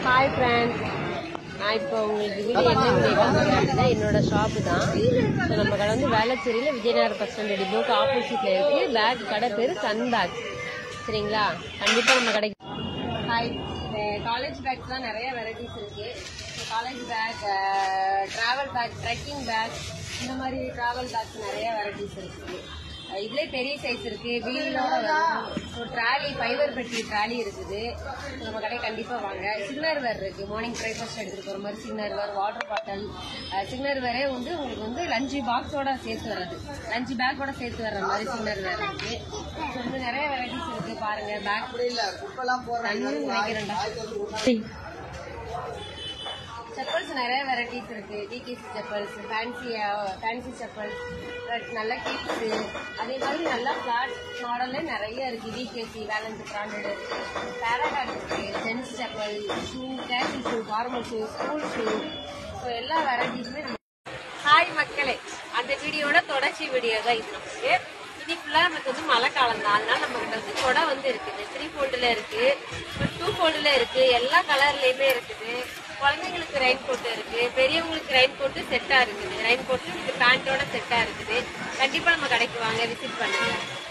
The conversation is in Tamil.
ஹாய் ஃப்ரெண்ட்ஸ் நான் இப்போ உங்களுக்கு வீடியோ என்ன வீடியோ காமிக்கிறேன் அப்படின்னா என்னோட ஷாப்பு தான் ஸோ நம்ம கடை வந்து வேளச்சேரியில் விஜயநகர் பஸ் ஸ்டாண்ட் டிபோக்கு ஆப்போசிட்ல இருக்கு பேக் கடை பேர் சன் பேக் சரிங்களா கண்டிப்பாக நம்ம கடைக்கு ஹாய் காலேஜ் பேக்ஸ் தான் நிறைய வெரைட்டிஸ் இருக்கு college bag travel bag trekking bag இந்த மாதிரி ட்ராவல் பேக்ஸ் நிறைய வெரைட்டிஸ் இருக்கு அஹ் இதுலயே பெரிய சைஸ் இருக்கு வீலோட வரும் ஸோ ட்ராலி ஃபைபர் பெட்டி ட்ராலி இருக்குது நம்ம கடை கண்டிப்பா வாங்க சிக்னர் வேர் இருக்கு மார்னிங் பிரேக்ஃபாஸ்ட் எடுத்துட்டு போற மாதிரி சிக்னர் வேர் வாட்டர் பாட்டில் சிக்னர் வேரே வந்து உங்களுக்கு வந்து லஞ்சு பாக்ஸோட சேர்த்து வர்றது லஞ்சு பேக்கோட சேர்த்து வர்ற மாதிரி சிக்னர் வேர் இருக்கு ஸோ வந்து நிறைய வெரைட்டிஸ் இருக்கு பாருங்க பேக் தண்ணி நினைக்கிறேன்டா செப்பல்ஸ் நிறைய வெரைட்டிஸ் இருக்கு DKC chappals fancy fancy chappals நல்ல கிட்ஸ் அதே மாதிரி நல்ல ஃபிளாட் மாடல்ல நிறைய இருக்கு டிகேசி வேலன்ஸ் பிராண்டட் பேராகாட் இருக்கு gents chappal shoe casual shoe formal shoe school shoe so எல்லா வெரைட்டிஸுமே நம்ம ஹாய் மக்களே அந்த வீடியோட தொடர்ச்சி வீடியோ தான் இது நமக்கு இனி ஃபுல்லா நமக்கு வந்து மழை காலம் தான் அதனால நம்ம கிட்ட வந்து கொடை வந்து இருக்குது த்ரீ ஃபோல்டுல இருக்கு டூ ஃபோல்டுல இருக்கு எல்லா கலர்லயுமே இருக்குது குழந்தைங்களுக்கு ரெயின் கோட் இருக்கு பெரியவங்களுக்கு ரெயின் கோட்டு செட்டா இருக்குது ரெயின் கோட்டு பேண்டோட செட்டா இருக்குது கண்டிப்பா நம்ம கடைக்கு வாங்க விசிட் பண்ணுங்க